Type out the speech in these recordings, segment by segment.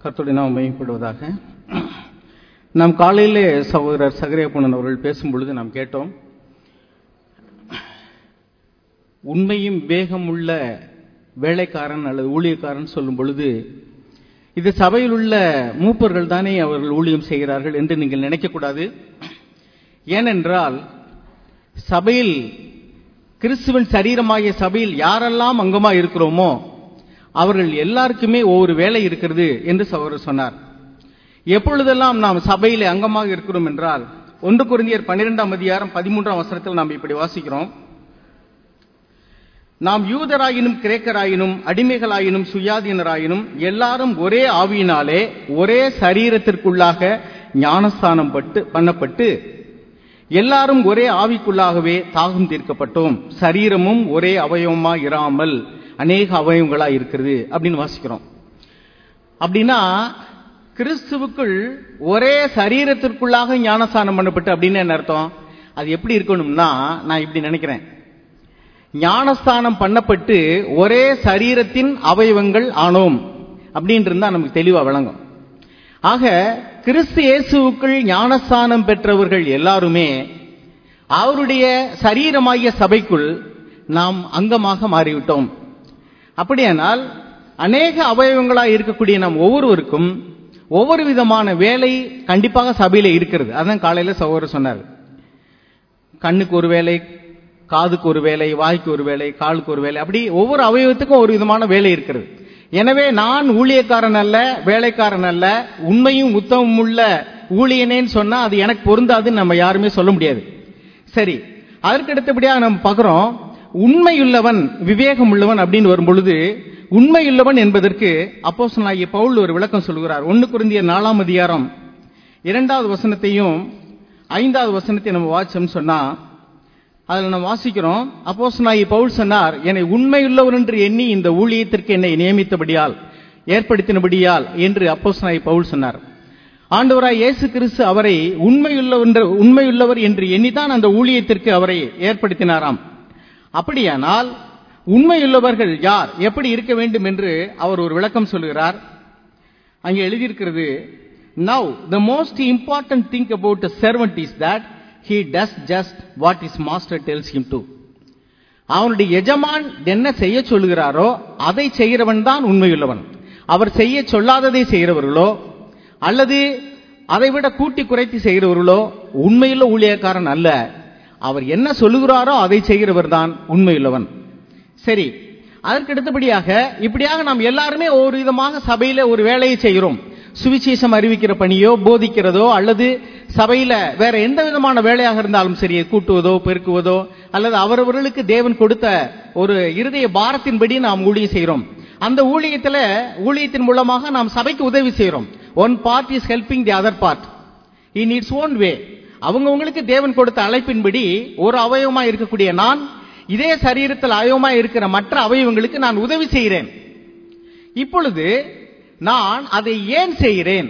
கர்த்தருடைய நாம் மையப்படுவதாக நாம் காலையிலே சகோதரர் சகரியப்பண்ணன் அவர்கள் பேசும் பொழுது நாம் கேட்டோம் உண்மையும் வேகம் உள்ள வேலைக்காரன் அல்லது ஊழியக்காரன் சொல்லும் பொழுது இது சபையில் உள்ள மூப்பர்கள் தானே அவர்கள் ஊழியம் செய்கிறார்கள் என்று நீங்கள் நினைக்கக்கூடாது ஏனென்றால் சபையில் கிறிஸ்துவன் சரீரமாகிய சபையில் யாரெல்லாம் அங்கமா இருக்கிறோமோ அவர்கள் எல்லாருக்குமே ஒவ்வொரு வேலை இருக்கிறது என்று சகோதரர் சொன்னார் எப்பொழுதெல்லாம் நாம் சபையிலே அங்கமாக இருக்கிறோம் என்றால் ஒன்று குருந்தியர் பன்னிரெண்டாம் அதிகாரம் பதிமூன்றாம் வசனத்தில் நாம் இப்படி வாசிக்கிறோம் நாம் யூதராயினும் கிரேக்கராயினும் அடிமைகளாயினும் சுயாதீனராயினும் எல்லாரும் ஒரே ஆவியினாலே ஒரே சரீரத்திற்குள்ளாக ஞானஸ்தானம் பட்டு பண்ணப்பட்டு எல்லாரும் ஒரே ஆவிக்குள்ளாகவே தாகம் தீர்க்கப்பட்டோம் சரீரமும் ஒரே அவயவமா இராமல் அநேக அவயவங்களா இருக்கிறது அப்படின்னு வாசிக்கிறோம் அப்படின்னா கிறிஸ்துவுக்குள் ஒரே சரீரத்திற்குள்ளாக ஞானஸ்தானம் பண்ணப்பட்டு அப்படின்னு என்ன அர்த்தம் அது எப்படி இருக்கணும்னா நான் இப்படி நினைக்கிறேன் ஞானஸ்தானம் பண்ணப்பட்டு ஒரே சரீரத்தின் அவயவங்கள் ஆனோம் அப்படின்னு இருந்தா நமக்கு தெளிவா விளங்கும் ஆக கிறிஸ்து இயேசுவுக்குள் ஞானஸ்தானம் பெற்றவர்கள் எல்லாருமே அவருடைய சரீரமாகிய சபைக்குள் நாம் அங்கமாக மாறிவிட்டோம் அப்படியானால் அநேக அவயவங்களாக இருக்கக்கூடிய நாம் ஒவ்வொருவருக்கும் ஒவ்வொரு விதமான வேலை கண்டிப்பாக சபையில இருக்கிறது அதான் காலையில சகோதரர் சொன்னார் கண்ணுக்கு ஒரு வேலை காதுக்கு ஒரு வேலை வாய்க்கு ஒரு வேலை காலுக்கு ஒரு வேலை அப்படி ஒவ்வொரு அவயவத்துக்கும் ஒரு விதமான வேலை இருக்கிறது எனவே நான் ஊழியக்காரன் அல்ல வேலைக்காரன் அல்ல உண்மையும் உத்தமம் உள்ள ஊழியனேன்னு சொன்னா அது எனக்கு பொருந்தாதுன்னு நம்ம யாருமே சொல்ல முடியாது சரி அதற்கு அடுத்தபடியாக நம்ம பார்க்கிறோம் உண்மையுள்ளவன் விவேகம் உள்ளவன் அப்படின்னு வரும் பொழுது உண்மையுள்ளவன் என்பதற்கு அப்போசனாகிய பவுல் ஒரு விளக்கம் சொல்கிறார் ஒன்னு குருந்திய நாலாம் அதிகாரம் இரண்டாவது வசனத்தையும் ஐந்தாவது வசனத்தையும் நம்ம வாட்சம் சொன்னா அதில் நம்ம வாசிக்கிறோம் அப்போசனாகி பவுல் சொன்னார் என்னை உண்மையுள்ளவர் என்று எண்ணி இந்த ஊழியத்திற்கு என்னை நியமித்தபடியால் ஏற்படுத்தினபடியால் என்று அப்போசனாகி பவுல் சொன்னார் ஆண்டவராய் இயேசு கிறிஸ்து அவரை உண்மையுள்ளவர் உண்மையுள்ளவர் என்று எண்ணிதான் அந்த ஊழியத்திற்கு அவரை ஏற்படுத்தினாராம் அப்படியானால் உண்மையுள்ளவர்கள் யார் எப்படி இருக்க வேண்டும் என்று அவர் ஒரு விளக்கம் சொல்லுகிறார் அங்கே எழுதியிருக்கிறது now the most important think about a servant is that he does just what his master tells him to அவனுடைய எஜமான் என்ன செய்ய சொல்லுகிறாரோ அதை செய்கிறவன் தான் உண்மையுள்ளவன் அவர் செய்ய சொல்லாததை செய்கிறவர்களோ அல்லது அதை விட கூட்டி குறைத்து செய்கிறவர்களோ உண்மையுள்ள ஊழியக்காரன் அல்ல அவர் என்ன சொல்லுகிறாரோ அதை செய்கிறவர் தான் உண்மையுள்ளவன் சரி அதற்கு அடுத்தபடியாக இப்படியாக நாம் எல்லாருமே ஒரு விதமாக சபையில ஒரு வேலையை செய்கிறோம் சுவிசேஷம் அறிவிக்கிற பணியோ போதிக்கிறதோ அல்லது சபையில வேற எந்த விதமான வேலையாக இருந்தாலும் சரி கூட்டுவதோ பெருக்குவதோ அல்லது அவரவர்களுக்கு தேவன் கொடுத்த ஒரு இருதய பாரத்தின்படி நாம் ஊழியம் செய்கிறோம் அந்த ஊழியத்துல ஊழியத்தின் மூலமாக நாம் சபைக்கு உதவி செய்கிறோம் one part is helping the other part in its own way அவங்கவுங்களுக்கு தேவன் கொடுத்த அழைப்பின்படி ஒரு அவயவமா இருக்கக்கூடிய நான் இதே சரீரத்தில் அவயவமா இருக்கிற மற்ற அவயவங்களுக்கு நான் உதவி செய்கிறேன் இப்பொழுது நான் அதை ஏன் செய்கிறேன்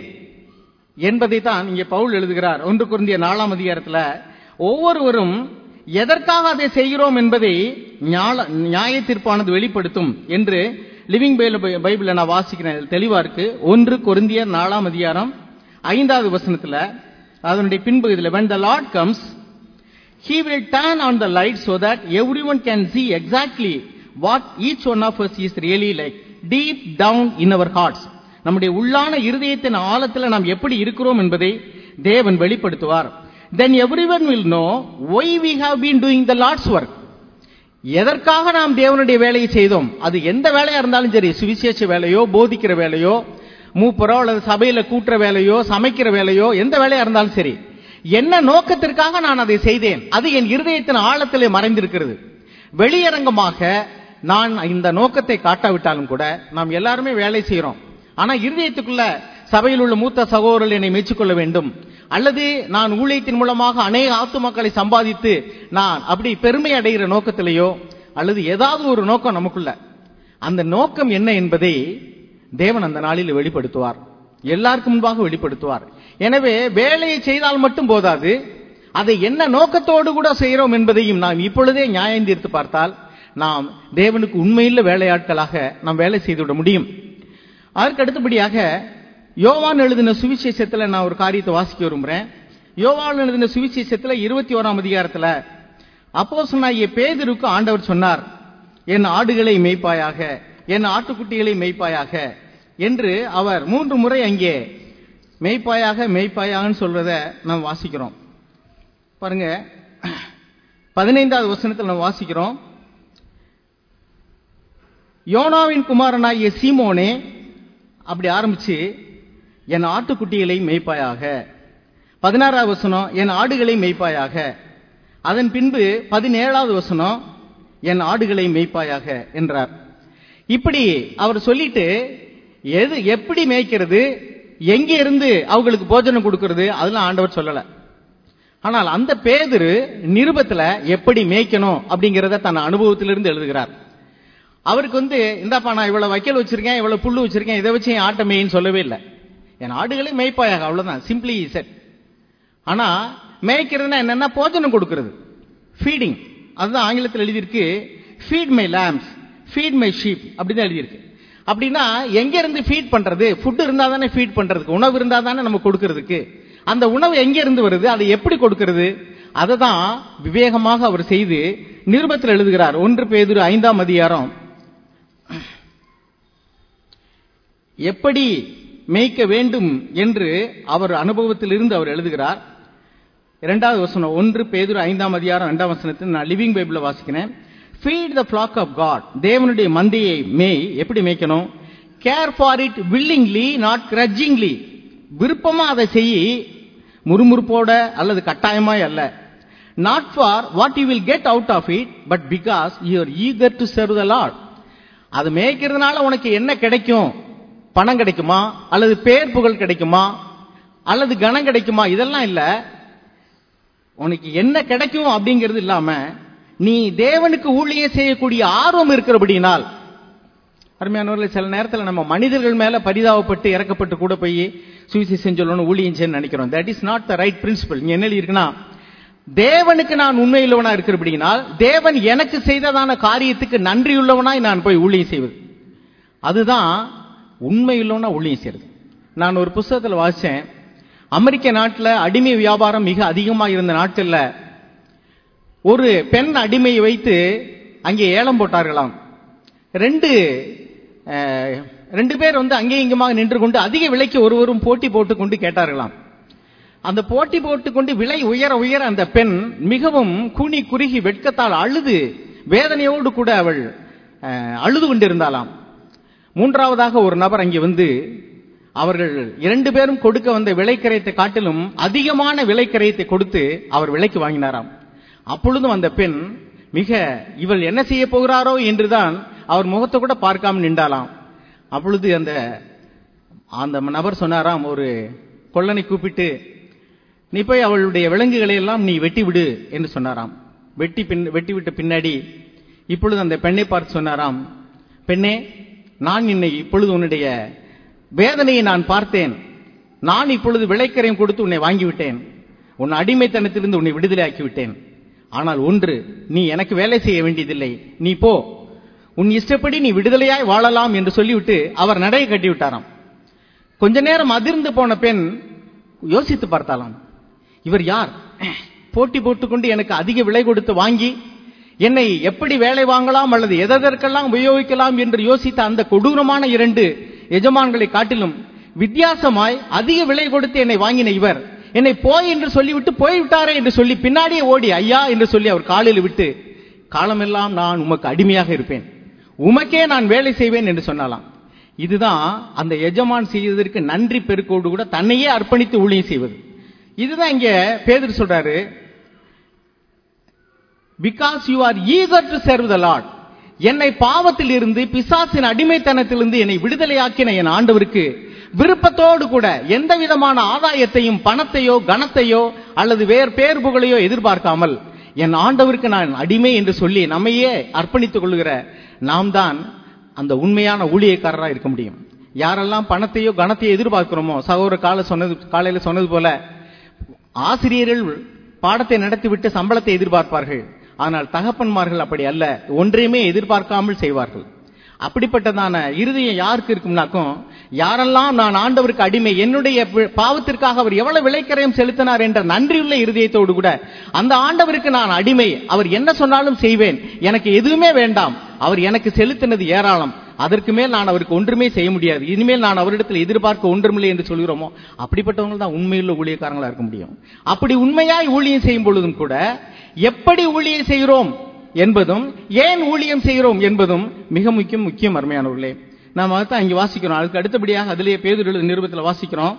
என்பதை தான் இங்கே பவுல் எழுதுகிறார் ஒன்று குருந்திய நாலாம் அதிகாரத்தில் ஒவ்வொருவரும் எதற்காக அதை செய்கிறோம் என்பதை நியாய தீர்ப்பானது வெளிப்படுத்தும் என்று லிவிங் பைபிள் நான் வாசிக்கிறேன் தெளிவா இருக்கு ஒன்று குருந்திய நாலாம் அதிகாரம் ஐந்தாவது வசனத்துல அதனுடைய பின்பகுதியில் when the lord comes he will turn on the light so that everyone can see exactly what each one of us is really like deep down in our hearts நம்முடைய உள்ளான இருதயத்தின் ஆழத்தில் நாம் எப்படி இருக்கிறோம் என்பதை தேவன் வெளிப்படுத்துவார் then every one will know why we have been doing the Lord's work எதற்காக நாம் தேவனுடைய வேலையை செய்தோம் அது எந்த வேலையா இருந்தாலும் சரி சுவிசேஷ வேலையோ போதிக்கிற வேலையோ மூப்பரோ அல்லது சபையில கூட்டுற வேலையோ சமைக்கிற வேலையோ எந்த வேலையா இருந்தாலும் சரி என்ன நோக்கத்திற்காக நான் அதை செய்தேன் அது என் இருதயத்தின் ஆழத்திலே மறைந்திருக்கிறது வெளியரங்கமாக நான் இந்த நோக்கத்தை காட்டாவிட்டாலும் கூட நாம் எல்லாருமே வேலை செய்யறோம் ஆனா இருதயத்துக்குள்ள சபையில் உள்ள மூத்த சகோதரர்கள் என்னை மெச்சுக்கொள்ள வேண்டும் அல்லது நான் ஊழியத்தின் மூலமாக அநேக ஆத்துமக்களை சம்பாதித்து நான் அப்படி பெருமை அடைகிற நோக்கத்திலேயோ அல்லது ஏதாவது ஒரு நோக்கம் நமக்குள்ள அந்த நோக்கம் என்ன என்பதை தேவன் அந்த நாளில் வெளிப்படுத்துவார் எல்லாருக்கும் முன்பாக வெளிப்படுத்துவார் எனவே வேலையை செய்தால் மட்டும் போதாது அதை என்ன நோக்கத்தோடு கூட செய்கிறோம் என்பதையும் நாம் இப்பொழுதே நியாயம் தீர்த்து பார்த்தால் நாம் தேவனுக்கு உண்மையுள்ள வேலையாட்களாக நாம் வேலை செய்துவிட முடியும் அதற்கு அடுத்தபடியாக யோவான் எழுதின சுவிசேஷத்துல நான் ஒரு காரியத்தை வாசிக்க விரும்புறேன் யோவான் எழுதின சுவிசேஷத்துல இருபத்தி ஓராம் அதிகாரத்துல அப்போ சொன்னாகிய பேதருக்கு ஆண்டவர் சொன்னார் என் ஆடுகளை மேய்ப்பாயாக என் ஆட்டுக்குட்டிகளை மேய்ப்பாயாக என்று அவர் மூன்று முறை அங்கே மேய்ப்பாயாக மேய்ப்பாயாகன்னு சொல்றத நாம் வாசிக்கிறோம் பாருங்க பதினைந்தாவது வசனத்தில் நம்ம வாசிக்கிறோம் யோனாவின் குமாரனாகிய சீமோனே அப்படி ஆரம்பிச்சு என் ஆட்டுக்குட்டிகளை மேய்ப்பாயாக பதினாறாவது வசனம் என் ஆடுகளை மேய்ப்பாயாக அதன் பின்பு பதினேழாவது வசனம் என் ஆடுகளை மேய்ப்பாயாக என்றார் இப்படி அவர் சொல்லிட்டு எது எப்படி மேய்க்கிறது எங்க இருந்து அவங்களுக்கு போஜனம் கொடுக்கிறது அதெல்லாம் ஆண்டவர் சொல்லல ஆனால் அந்த பேதுரு நிருபத்துல எப்படி மேய்க்கணும் அப்படிங்கறத தன் அனுபவத்திலிருந்து எழுதுகிறார் அவருக்கு வந்து இந்தாப்பா நான் இவ்வளவு வைக்கல் வச்சிருக்கேன் இவ்வளவு புல்லு வச்சிருக்கேன் இதை வச்சு என் ஆட்டை மேயின்னு சொல்லவே இல்லை என் ஆடுகளை மேய்ப்பாயாக அவ்வளவுதான் சிம்பிளி செட் ஆனா மேய்க்கிறதுனா என்னன்னா போஜனம் கொடுக்கிறது ஃபீடிங் அதுதான் ஆங்கிலத்தில் எழுதியிருக்கு feed my lambs feed my sheep அப்படிதான் எழுதியிருக்கு அப்படின்னா எங்க இருந்து ஃபீட் பண்றது ஃபுட் இருந்தா தானே ஃபீட் பண்றதுக்கு உணவு இருந்தா தானே நம்ம கொடுக்கறதுக்கு அந்த உணவு எங்க இருந்து வருது அதை எப்படி கொடுக்கிறது அதை தான் விவேகமாக அவர் செய்து நிருபத்தில் எழுதுகிறார் ஒன்று பேதுரு ஐந்தாம் அதிகாரம் எப்படி மேய்க்க வேண்டும் என்று அவர் அனுபவத்திலிருந்து அவர் எழுதுகிறார் இரண்டாவது வசனம் ஒன்று பேதுரு ஐந்தாம் அதிகாரம் இரண்டாம் வசனத்தில் நான் லிவிங் பைபிள வாசிக்கிறேன் feed the flock of God தேவனுடைய மந்தையை மேய் எப்படி மேய்க்கணும் care for it willingly not grudgingly விருப்பமா அதை செய்யி முறுமுறுப்போட அல்லது கட்டாயமாய் அல்ல not for what you will get out of it but because you're eager to serve the Lord அது மேய்க்கிறதுனால உனக்கு என்ன கிடைக்கும் பணம் கிடைக்குமா அல்லது பேர் புகழ் கிடைக்குமா அல்லது கனம் கிடைக்குமா இதெல்லாம் இல்ல உனக்கு என்ன கிடைக்கும் அப்படிங்கிறது இல்லாம நீ தேவனுக்கு ஊழியம் செய்யக்கூடிய ஆர்வம் இருக்கிறபடினால் அருமையானவர்கள் சில நேரத்தில் நம்ம மனிதர்கள் மேல பரிதாபப்பட்டு இறக்கப்பட்டு கூட போய் சுவிசேஷம் சொல்லணும் ஊழியம் செய்யணும்னு நினைக்கிறோம் that is not the right principle இங்க என்ன இருக்குன்னா தேவனுக்கு நான் உண்மையுள்ளவனா இருக்கிறபடினால் தேவன் எனக்கு செய்ததான காரியத்துக்கு நன்றியுள்ளவனாய் நான் போய் ஊழியம் செய்வது அதுதான் உண்மையுள்ளவனா ஊழியம் செய்யறது நான் ஒரு புஸ்தகத்தில் வாசிச்சேன் அமெரிக்க நாட்டில் அடிமை வியாபாரம் மிக அதிகமாக இருந்த நாட்களில் ஒரு பெண் அடிமையை வைத்து அங்கே ஏலம் போட்டார்களாம் ரெண்டு ரெண்டு பேர் வந்து அங்கே இங்குமாக நின்று கொண்டு அதிக விலைக்கு ஒருவரும் போட்டி போட்டுக் கொண்டு கேட்டார்களாம் அந்த போட்டி போட்டுக்கொண்டு விலை உயர உயர அந்த பெண் மிகவும் கூனி குறுகி வெட்கத்தால் அழுது வேதனையோடு கூட அவள் அழுது கொண்டிருந்தாளாம் மூன்றாவதாக ஒரு நபர் அங்கே வந்து அவர்கள் இரண்டு பேரும் கொடுக்க வந்த விலைக்கரையத்தை காட்டிலும் அதிகமான விலைக்கரையத்தை கொடுத்து அவர் விலைக்கு வாங்கினாராம் அப்பொழுதும் அந்த பெண் மிக இவள் என்ன செய்ய போகிறாரோ என்றுதான் அவர் முகத்தை கூட பார்க்காம நின்றாலாம் அப்பொழுது அந்த அந்த நபர் சொன்னாராம் ஒரு கொள்ளனை கூப்பிட்டு நீ போய் அவளுடைய விலங்குகளை எல்லாம் நீ வெட்டி விடு என்று சொன்னாராம் வெட்டி பின் வெட்டி விட்ட பின்னாடி இப்பொழுது அந்த பெண்ணை பார்த்து சொன்னாராம் பெண்ணே நான் என்னை இப்பொழுது உன்னுடைய வேதனையை நான் பார்த்தேன் நான் இப்பொழுது விளைக்கரையும் கொடுத்து உன்னை வாங்கிவிட்டேன் உன் அடிமைத்தனத்திலிருந்து உன்னை விடுதலை ஆக்கிவிட்டேன் ஆனால் ஒன்று நீ எனக்கு வேலை செய்ய வேண்டியதில்லை நீ போ உன் இஷ்டப்படி நீ விடுதலையாய் வாழலாம் என்று சொல்லிவிட்டு அவர் நடையை கட்டி விட்டாராம் கொஞ்ச நேரம் அதிர்ந்து போன பெண் யோசித்து பார்த்தாலாம் இவர் யார் போட்டி போட்டுக்கொண்டு எனக்கு அதிக விலை கொடுத்து வாங்கி என்னை எப்படி வேலை வாங்கலாம் அல்லது எதற்கெல்லாம் உபயோகிக்கலாம் என்று யோசித்த அந்த கொடூரமான இரண்டு எஜமான்களை காட்டிலும் வித்தியாசமாய் அதிக விலை கொடுத்து என்னை வாங்கின இவர் என்னை போய் என்று சொல்லிவிட்டு போய்விட்டாரே என்று சொல்லி பின்னாடியே ஓடி ஐயா என்று சொல்லி அவர் காலில் விட்டு காலமெல்லாம் நான் உமக்கு அடிமையாக இருப்பேன் உமக்கே நான் வேலை செய்வேன் என்று சொன்னாலாம் இதுதான் அந்த எஜமான் செய்வதற்கு நன்றி பெருக்கோடு கூட தன்னையே அர்ப்பணித்து ஊழியம் செய்வது இதுதான் இங்க பேதர் சொல்றாரு because you are eager to serve the Lord என்னை பாவத்தில் இருந்து பிசாசின் அடிமைத்தனத்திலிருந்து என்னை விடுதலையாக்கின என் ஆண்டவருக்கு விருப்பத்தோடு கூட எந்த விதமான ஆதாயத்தையும் பணத்தையோ கனத்தையோ அல்லது வேறு பேர் புகழையோ எதிர்பார்க்காமல் என் ஆண்டவருக்கு நான் அடிமை என்று சொல்லி நம்மையே அர்ப்பணித்துக் கொள்கிற நாம் தான் அந்த உண்மையான ஊழியக்காரராக இருக்க முடியும் யாரெல்லாம் பணத்தையோ கனத்தையோ எதிர்பார்க்கிறோமோ சகோதர கால சொன்னது காலையில சொன்னது போல ஆசிரியர்கள் பாடத்தை நடத்திவிட்டு சம்பளத்தை எதிர்பார்ப்பார்கள் ஆனால் தகப்பன்மார்கள் அப்படி அல்ல ஒன்றையுமே எதிர்பார்க்காமல் செய்வார்கள் அப்படிப்பட்டதான இருதயம் யாருக்கு இருக்கும்னாக்கும் யாரெல்லாம் நான் ஆண்டவருக்கு அடிமை என்னுடைய பி- பாவத்திற்காக அவர் எவ்வளவு விலைக்கரையும் செலுத்தினார் என்ற நன்றியுள்ள இருதயத்தோடு கூட அந்த ஆண்டவருக்கு நான் அடிமை அவர் என்ன சொன்னாலும் செய்வேன் எனக்கு எதுவுமே வேண்டாம் அவர் எனக்கு செலுத்தினது ஏராளம் அதற்கு மேல் நான் அவருக்கு ஒன்றுமே செய்ய முடியாது இனிமேல் நான் அவரிடத்தில் எதிர்பார்க்க ஒன்றுமில்லை என்று சொல்கிறோமோ அப்படிப்பட்டவங்க தான் உண்மையுள்ள ஊழியக்காரங்களா இருக்க முடியும் அப்படி உண்மையாய் ஊழியம் செய்யும் பொழுதும் கூட எப்படி ஊழியம் செய்கிறோம் என்பதும் ஏன் ஊழியம் செய்கிறோம் என்பதும் மிக முக்கியம் முக்கியம் அருமையானவர்களே நாம தான் இங்க வாசிக்கிறோம் அதுக்கு அடுத்தபடியாக அதிலேயே பேதுரு எழுதின நிருபத்தில் வாசிக்கிறோம்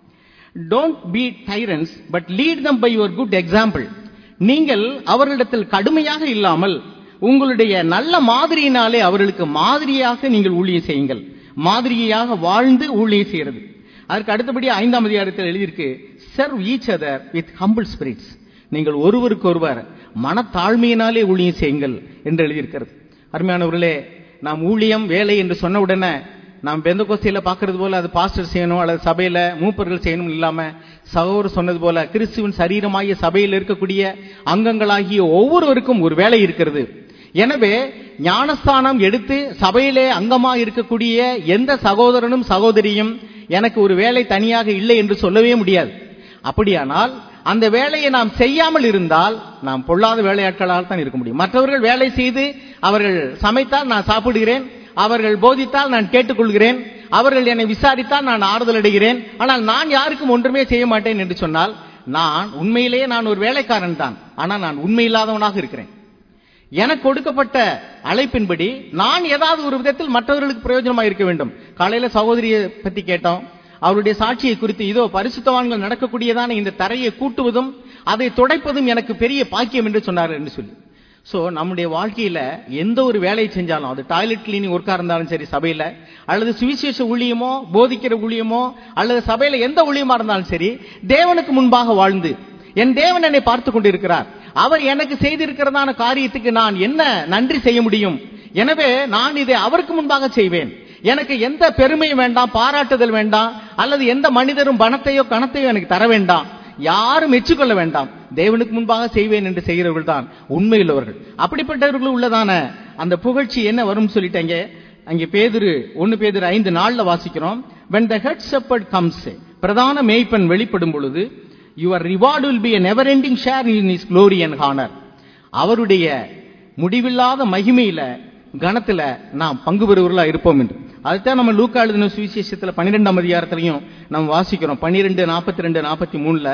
don't be tyrants but lead them by your good example நீங்கள் அவர்களிடத்தில் கடுமையாக இல்லாமல் உங்களுடைய நல்ல மாதிரியினாலே அவர்களுக்கு மாதிரியாக நீங்கள் ஊழியம் செய்யுங்கள் மாதிரியாக வாழ்ந்து ஊழியம் செய்கிறது அதற்கு அடுத்தபடி ஐந்தாம் அதிகாரத்தில் எழுதியிருக்கு serve each other with humble spirits நீங்கள் ஒருவருக்கொருவர் மனத்தாழ்மையினாலே ஊழியம் செய்யுங்கள் என்று எழுதியிருக்கிறது அருமையானவர்களே நாம் ஊழியம் வேலை என்று சொன்ன உடனே நாம் பெந்த கோஸ்தியில பாக்குறது போல அது பாஸ்டர் செய்யணும் அல்லது சபையில மூப்பர்கள் செய்யணும் இல்லாம சகோதரர் சொன்னது போல கிறிஸ்துவின் சரீரமாகிய சபையில் இருக்கக்கூடிய அங்கங்களாகிய ஒவ்வொருவருக்கும் ஒரு வேலை இருக்கிறது எனவே ஞானஸ்தானம் எடுத்து சபையிலே அங்கமாக இருக்கக்கூடிய எந்த சகோதரனும் சகோதரியும் எனக்கு ஒரு வேலை தனியாக இல்லை என்று சொல்லவே முடியாது அப்படியானால் அந்த வேலையை நாம் செய்யாமல் இருந்தால் நாம் பொல்லாத வேலையாட்களால் தான் இருக்க முடியும் மற்றவர்கள் வேலை செய்து அவர்கள் சமைத்தால் நான் சாப்பிடுகிறேன் அவர்கள் போதித்தால் நான் கேட்டுக்கொள்கிறேன் அவர்கள் என்னை விசாரித்தால் நான் ஆறுதல் அடைகிறேன் ஆனால் நான் யாருக்கும் ஒன்றுமே செய்ய மாட்டேன் என்று சொன்னால் நான் உண்மையிலேயே நான் ஒரு வேலைக்காரன் தான் ஆனால் நான் உண்மை இல்லாதவனாக இருக்கிறேன் எனக்கு கொடுக்கப்பட்ட அழைப்பின்படி நான் ஏதாவது ஒரு விதத்தில் மற்றவர்களுக்கு பிரயோஜனமாக இருக்க வேண்டும் காலையில சகோதரியை பத்தி கேட்டோம் அவருடைய சாட்சியை குறித்து இதோ பரிசுத்தவான்கள் நடக்கக்கூடியதான இந்த தரையை கூட்டுவதும் அதை துடைப்பதும் எனக்கு பெரிய பாக்கியம் என்று சொன்னார் என்று சொல்லி சோ நம்முடைய வாழ்க்கையில எந்த ஒரு வேலையை செஞ்சாலும் அது டாய்லெட் கிளீனிங் ஒர்க்கா இருந்தாலும் சரி சபையில அல்லது சுவிசேஷ ஊழியமோ போதிக்கிற ஊழியமோ அல்லது சபையில எந்த ஊழியமா இருந்தாலும் சரி தேவனுக்கு முன்பாக வாழ்ந்து என் தேவன் என்னை பார்த்து கொண்டிருக்கிறார் அவர் எனக்கு செய்திருக்கிறதான காரியத்துக்கு நான் என்ன நன்றி செய்ய முடியும் எனவே நான் இதை அவருக்கு முன்பாக செய்வேன் எனக்கு எந்த பெருமையும் வேண்டாம் பாராட்டுதல் வேண்டாம் அல்லது எந்த மனிதரும் பணத்தையோ கணத்தையோ எனக்கு தர வேண்டாம் யாரும் மெச்சுக்கொள்ள வேண்டாம் தேவனுக்கு முன்பாக செய்வேன் என்று செய்கிறவர்கள் தான் உண்மையுள்ளவர்கள் அப்படிப்பட்டவர்கள் உள்ளதான அந்த புகழ்ச்சி என்ன வரும் சொல்லிட்டாங்க அங்கே பேதுரு ஒன்னு பேதுரு ஐந்து நாள்ல வாசிக்கிறோம் when the head shepherd comes பிரதான மேய்ப்பன் வெளிப்படும் பொழுது your reward will be a never ending share in his glory and honor அவருடைய முடிவில்லாத மகிமையில கணத்துல நாம் பங்கு பெறுவர்களா இருப்போம் என்று அதுதான் நம்ம லூக்கா எழுதின சுவிசேஷத்துல பன்னிரெண்டாம் அதிகாரத்திலையும் நம்ம வாசிக்கிறோம் பன்னிரெண்டு நாற்பத்தி ரெண்டு நாற்பத்தி மூணுல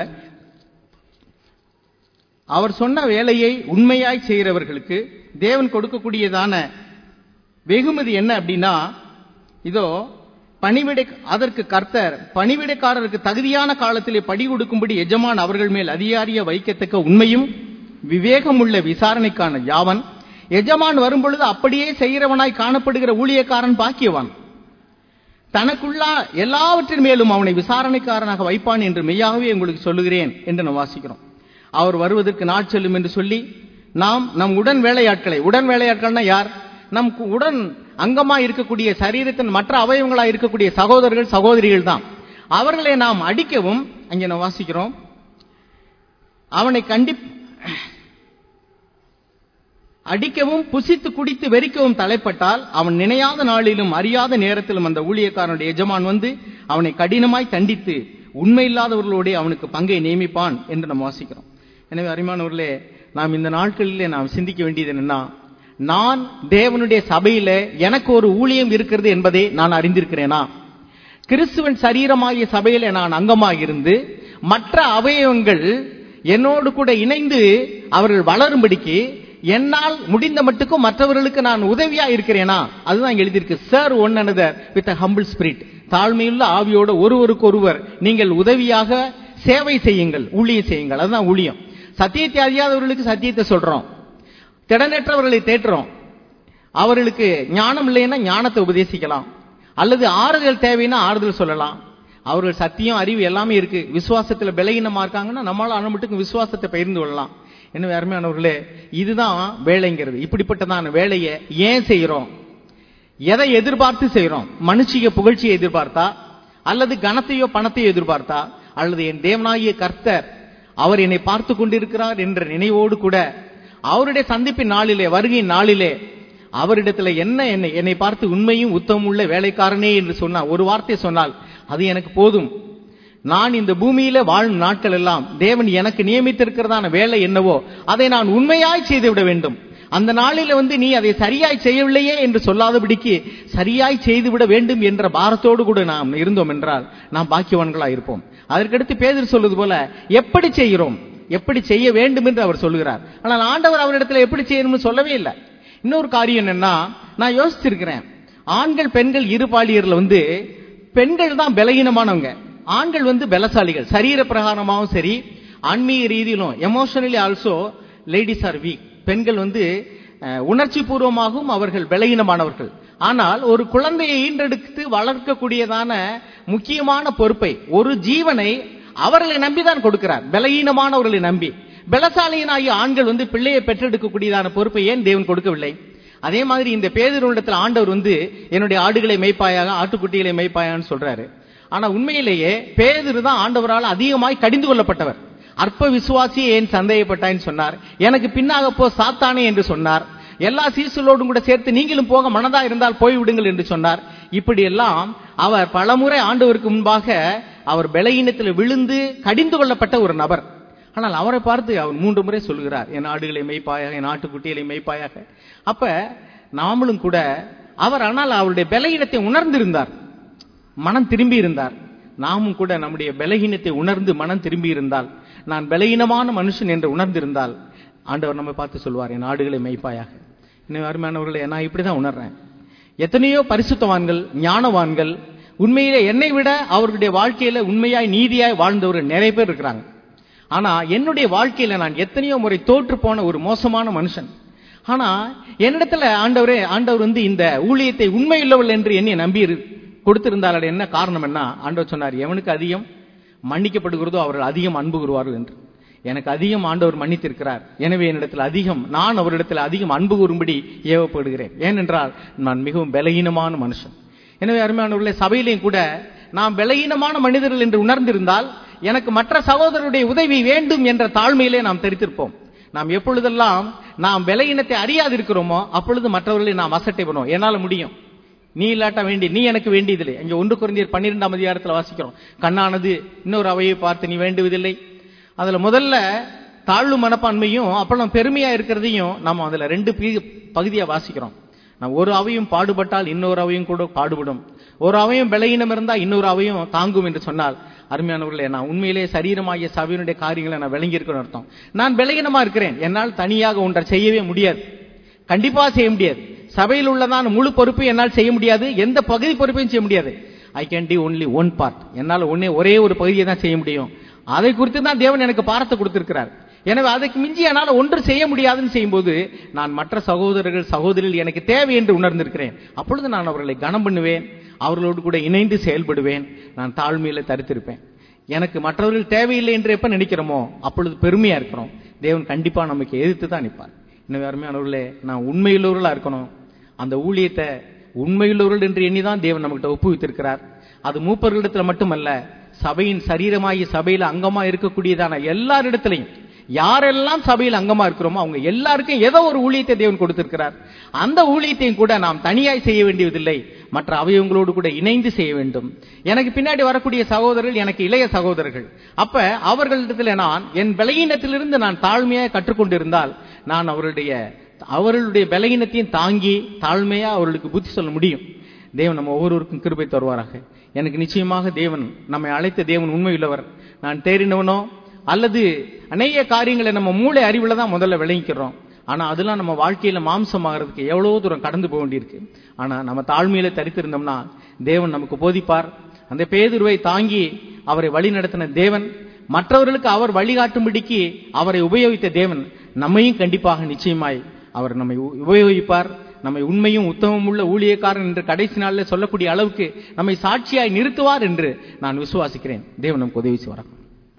அவர் சொன்ன வேலையை உண்மையாய் செய்கிறவர்களுக்கு தேவன் கொடுக்கக்கூடியதான வெகுமதி என்ன அப்படின்னா இதோ பணிவிடை அதற்கு கர்த்தர் பணிவிடைக்காரருக்கு தகுதியான காலத்திலே படி கொடுக்கும்படி எஜமான் அவர்கள் மேல் அதிகாரிய வைக்கத்தக்க உண்மையும் விவேகமுள்ள விசாரணைக்கான யாவன் எஜமான் வரும்பொழுது அப்படியே செய்கிறவனாய் காணப்படுகிற ஊழியக்காரன் பாக்கியவான் தனக்குள்ளா எல்லாவற்றின் மேலும் அவனை விசாரணைக்காரனாக வைப்பான் என்று மெய்யாகவே உங்களுக்கு சொல்லுகிறேன் என்று நாம் வாசிக்கிறோம் அவர் வருவதற்கு நாட் செல்லும் என்று சொல்லி நாம் நம் உடன் வேலையாட்களை உடன் வேலையாட்கள்னா யார் நம் கு- உடன் அங்கமா இருக்கக்கூடிய சரீரத்தின் மற்ற அவயவங்களா இருக்கக்கூடிய சகோதரர்கள் சகோதரிகள் தான் அவர்களை நாம் அடிக்கவும் அங்கே நாம் வாசிக்கிறோம் அவனை கண்டி அடிக்கவும் புசித்து குடித்து வெறிக்கவும் தலைப்பட்டால் அவன் நினையாத நாளிலும் அறியாத நேரத்திலும் அந்த ஊழியக்காரனுடைய எஜமான் வந்து அவனை கடினமாய் தண்டித்து உண்மையில்லாதவர்களோடே அவனுக்கு பங்கை நியமிப்பான் என்று நாம் வாசிக்கிறோம் எனவே அருமையானவர்களே நாம் இந்த நாட்களிலே நாம் சிந்திக்க வேண்டியது என்னன்னா நான் தேவனுடைய சபையில எனக்கு ஒரு ஊழியம் இருக்கிறது என்பதை நான் அறிந்திருக்கிறேனா கிறிஸ்துவன் சரீரமாகிய சபையில நான் அங்கமாக இருந்து மற்ற அவயவங்கள் என்னோடு கூட இணைந்து அவர்கள் வளரும்படிக்கு என்னால் முடிந்த மட்டுக்கும் மற்றவர்களுக்கு நான் உதவியா இருக்கிறேனா அதுதான் இங்க எழுதியிருக்கு serve one another with humble spirit தாழ்மையுள்ள ஆவியோட ஒருவருக்கு ஒருவர் நீங்கள் உதவியாக சேவை செய்யுங்கள் ஊழியம் செய்யுங்கள் அதுதான் ஊழியம் சத்தியத்தை அறியாதவர்களுக்கு சத்தியத்தை சொல்றோம் திடனற்றவர்களை தேற்றுறோம் அவர்களுக்கு ஞானம் இல்லைன்னா ஞானத்தை உபதேசிக்கலாம் அல்லது ஆறுதல் தேவைன்னா ஆறுதல் சொல்லலாம் அவர்கள் சத்தியம் அறிவு எல்லாமே இருக்கு விசுவாசத்துல பலகீனமா இருக்காங்கன்னா நம்மளால அனுமட்டுக்கும் விசுவாசத்தை பகிர்ந்து கொள்ளலாம் என்ன அருமையானவர்களே இதுதான் வேலைங்கிறது இப்படிப்பட்டதான வேலையை ஏன் செய்யறோம் எதை எதிர்பார்த்து செய்யறோம் மனுஷிக புகழ்ச்சியை எதிர்பார்த்தா அல்லது கனத்தையோ பணத்தையோ எதிர்பார்த்தா அல்லது என் தேவனாகிய கர்த்தர் அவர் என்னை பார்த்து கொண்டிருக்கிறார் என்ற நினைவோடு கூட அவருடைய சந்திப்பின் நாளிலே வருகையின் நாளிலே அவரிடத்துல என்ன என்னை என்னை பார்த்து உண்மையும் உத்தமம் உள்ள வேலைக்காரனே என்று சொன்னார் ஒரு வார்த்தை சொன்னால் அது எனக்கு போதும் நான் இந்த பூமியில வாழும் நாட்கள் எல்லாம் தேவன் எனக்கு நியமித்திருக்கிறதான வேலை என்னவோ அதை நான் உண்மையாய் செய்து விட வேண்டும் அந்த நாளில வந்து நீ அதை சரியாய் செய்யவில்லையே என்று சொல்லாதபடிக்கு சரியாய் செய்துவிட வேண்டும் என்ற பாரத்தோடு கூட நாம் இருந்தோம் என்றால் நாம் பாக்கியவான்களாய் இருப்போம் அதற்கடுத்து பேதர் சொல்வது போல எப்படி செய்கிறோம் எப்படி செய்ய வேண்டும் என்று அவர் சொல்லுகிறார் ஆனால் ஆண்டவர் அவரிடத்துல எப்படி செய்யணும்னு சொல்லவே இல்லை இன்னொரு காரியம் என்னன்னா நான் யோசிச்சிருக்கிறேன் ஆண்கள் பெண்கள் இருபாலியர்ல வந்து பெண்கள் தான் பலகீனமானவங்க ஆண்கள் வந்து பலசாலிகள் சரீர பிரகாரமாகவும் சரி ஆன்மீக ரீதியிலும் emotionally also ladies are weak பெண்கள் வந்து அஹ், உணர்ச்சி பூர்வமாகவும் அவர்கள் பலகீனமானவர்கள் ஆனால் ஒரு குழந்தையை ஈன்றெடுத்து வளர்க்கக்கூடியதான முக்கியமான பொறுப்பை ஒரு ஜீவனை அவர்களை நம்பிதான் கொடுக்கிறார் பலகீனமானவர்களை நம்பி பலசாலியனாகிய ஆண்கள் வந்து பிள்ளையை பெற்றெடுக்கக்கூடியதான பொறுப்பை ஏன் தேவன் கொடுக்கவில்லை அதே மாதிரி இந்த பேதருடத்தில் ஆண்டவர் வந்து என்னுடைய ஆடுகளை மேய்ப்பாயாக ஆட்டுக்குட்டிகளை மேய்ப்பாயான்னு சொல்றாரு ஆனா உண்மையிலேயே பேதுரு தான் ஆண்டவரால் அதிகமாய் கடிந்து கொள்ளப்பட்டவர் அற்ப விசுவாசி ஏன் சந்தேகப்பட்டான்னு சொன்னார் எனக்கு பின்னாக போ சாத்தானே என்று சொன்னார் எல்லா சீசுகளோடும் கூட சேர்த்து நீங்களும் போக மனதா இருந்தால் போய்விடுங்கள் என்று சொன்னார் இப்படி எல்லாம் அவர் பலமுறை ஆண்டவருக்கு முன்பாக அவர் பலகீனத்தில் விழுந்து கடிந்து கொள்ளப்பட்ட ஒரு நபர் ஆனால் அவரை பார்த்து அவர் மூன்று முறை சொல்லுகிறார் என் ஆடுகளை மெய்ப்பாயாக என் ஆட்டுக்குட்டிகளை மெய்ப்பாயாக அப்ப நாமளும் கூட அவர் ஆனால் அவருடைய பலகீனத்தை உணர்ந்திருந்தார் மனம் திரும்பி இருந்தார் நாமும் கூட நம்முடைய பலகீனத்தை உணர்ந்து மனம் திரும்பி இருந்தால் நான் பலகீனமான மனுஷன் என்று உணர்ந்திருந்தால் ஆண்டவர் நம்மை பார்த்து சொல்வார் என் ஆடுகளை மெய்ப்பாயாக இன்னும் அருமையானவர்களை நான் இப்படிதான் உணர்றேன் எத்தனையோ பரிசுத்தவான்கள் ஞானவான்கள் உண்மையிலே என்னை விட அவர்களுடைய வாழ்க்கையில உண்மையாய் நீதியாய் வாழ்ந்தவர்கள் நிறைய பேர் இருக்கிறாங்க ஆனா என்னுடைய வாழ்க்கையில நான் எத்தனையோ முறை தோற்று போன ஒரு மோசமான மனுஷன் ஆனா என்னிடத்துல ஆண்டவரே ஆண்டவர் வந்து இந்த ஊழியத்தை உண்மையுள்ளவள் என்று என்னை நம்பி இரு- கொடுத்திருந்தால் அது என்ன காரணம் என்ன ஆண்டவர் சொன்னார் எவனுக்கு அதிகம் மன்னிக்கப்படுகிறதோ அவர்கள் அதிகம் அன்பு கூறுவார்கள் என்று எனக்கு அதிகம் ஆண்டவர் மன்னித்திருக்கிறார் எனவே என்னிடத்தில் அதிகம் நான் அவரிடத்தில் அதிகம் அன்பு கூறும்படி ஏவப்படுகிறேன் ஏனென்றால் நான் மிகவும் பலகீனமான மனுஷன் எனவே அருமையானவர்களே சபையிலையும் கூட நாம் பலகீனமான மனிதர்கள் என்று உணர்ந்திருந்தால் எனக்கு மற்ற சகோதரருடைய உதவி வேண்டும் என்ற தாழ்மையிலே நாம் தெரித்திருப்போம் நாம் எப்பொழுதெல்லாம் நாம் பலகீனத்தை அறியாதிருக்கிறோமோ அப்பொழுது மற்றவர்களை நாம் அசட்டை பண்ணுவோம் என்னால முடியும் நீ இல்லாட்ட வேண்டி நீ எனக்கு வேண்டியதில்லை இங்க ஒன்று குறைந்தர் பன்னிரெண்டாம் அதிகாரத்தில் வாசிக்கிறோம் கண்ணானது இன்னொரு அவையை பார்த்து நீ வேண்டுவதில்லை அதுல முதல்ல தாழ்வு மனப்பான்மையும் அப்புறம் பெருமையா இருக்கிறதையும் நம்ம அதுல ரெண்டு பி- பகுதியா வாசிக்கிறோம் நம்ம ஒரு அவையும் பாடுபட்டால் இன்னொரு அவையும் கூட பாடுபடும் ஒரு அவையும் பலகீனம் இருந்தா இன்னொரு அவையும் தாங்கும் என்று சொன்னால் அருமையானவர்களே நான் உண்மையிலே சரீரமாகிய சபையினுடைய காரியங்களை நான் விளங்கி இருக்கணும் அர்த்தம் நான் பலகீனமா இருக்கிறேன் என்னால் தனியாக ஒன்றை செய்யவே முடியாது கண்டிப்பா செய்ய முடியாது சபையில் உள்ளதான முழு பொறுப்பு என்னால் செய்ய முடியாது எந்த பகுதி பொறுப்பையும் செய்ய முடியாது I can't only one part என்னால் ஒன்னே ஒரே ஒரு பகுதியை தான் செய்ய முடியும் அதை குறித்து தான் தேவன் எனக்கு பாரத்தை கொடுத்திருக்கிறார் எனவே அதுக்கு மிஞ்சி என்னால் ஒன்று செய்ய முடியாதுன்னு செய்யும்போது நான் மற்ற சகோதரர்கள் சகோதரிகள் எனக்கு தேவை என்று உணர்ந்திருக்கிறேன் அப்பொழுது நான் அவர்களை கனம் பண்ணுவேன் அவர்களோடு கூட இணைந்து செயல்படுவேன் நான் தாழ்மையில தரித்திருப்பேன் எனக்கு மற்றவர்கள் தேவையில்லை என்று எப்ப நினைக்கிறோமோ அப்பொழுது பெருமையா இருக்கிறோம் தேவன் கண்டிப்பா நமக்கு எதிர்த்து தான் நிற்பார் இன்னும் அருமையானவர்களே நான் உண்மையுள்ளவர்களா இருக்கணும் அந்த ஊழியத்தை உண்மையுள்ளவர்கள் என்று எண்ணிதான் தேவன் நம்மகிட்ட ஒப்புவித்திருக்கிறார் அது மூப்பர்களிடத்துல மட்டுமல்ல சபையின் சரீரமாகி சபையில அங்கமா இருக்கக்கூடியதான எல்லாரிடத்திலையும் யாரெல்லாம் சபையில் அங்கமா இருக்கிறோமோ அவங்க எல்லாருக்கும் ஏதோ ஒரு ஊழியத்தை தேவன் கொடுத்திருக்கிறார் அந்த ஊழியத்தையும் கூட நாம் தனியாய் செய்ய வேண்டியதில்லை மற்ற அவயவங்களோடு கூட இணைந்து செய்ய வேண்டும் எனக்கு பின்னாடி வரக்கூடிய சகோதரர்கள் எனக்கு இளைய சகோதரர்கள் அப்ப அவர்களிடத்தில் நான் என் பலகீனத்திலிருந்து நான் தாழ்மையாக கற்றுக்கொண்டிருந்தால் நான் அவருடைய அவர்களுடைய பலகீனத்தையும் தாங்கி தாழ்மையா அவர்களுக்கு புத்தி சொல்ல முடியும் தேவன் நம்ம ஒவ்வொருவருக்கும் கிருபை தருவாராக எனக்கு நிச்சயமாக தேவன் நம்மை அழைத்த தேவன் உண்மையுள்ளவர் நான் தேறினவனோ அல்லது அநேக காரியங்களை நம்ம மூளை அறிவுல தான் முதல்ல விளங்கிக்கிறோம் ஆனா அதெல்லாம் நம்ம வாழ்க்கையில மாம்சமாகிறதுக்கு எவ்வளவு தூரம் கடந்து போக வேண்டியிருக்கு ஆனா நம்ம தாழ்மையில தரித்திருந்தோம்னா தேவன் நமக்கு போதிப்பார் அந்த பேதுருவை தாங்கி அவரை வழி நடத்தின தேவன் மற்றவர்களுக்கு அவர் வழிகாட்டும்படிக்கு அவரை உபயோகித்த தேவன் நம்மையும் கண்டிப்பாக நிச்சயமாய் அவர் நம்மை உ- உபயோகிப்பார் நம்மை உண்மையும் உத்தமம் உள்ள ஊழியக்காரன் என்று கடைசி நாளில் சொல்லக்கூடிய அளவுக்கு நம்மை சாட்சியாய் நிறுத்துவார் என்று நான் விசுவாசிக்கிறேன் தேவன் நமக்கு உதவி செய்வார்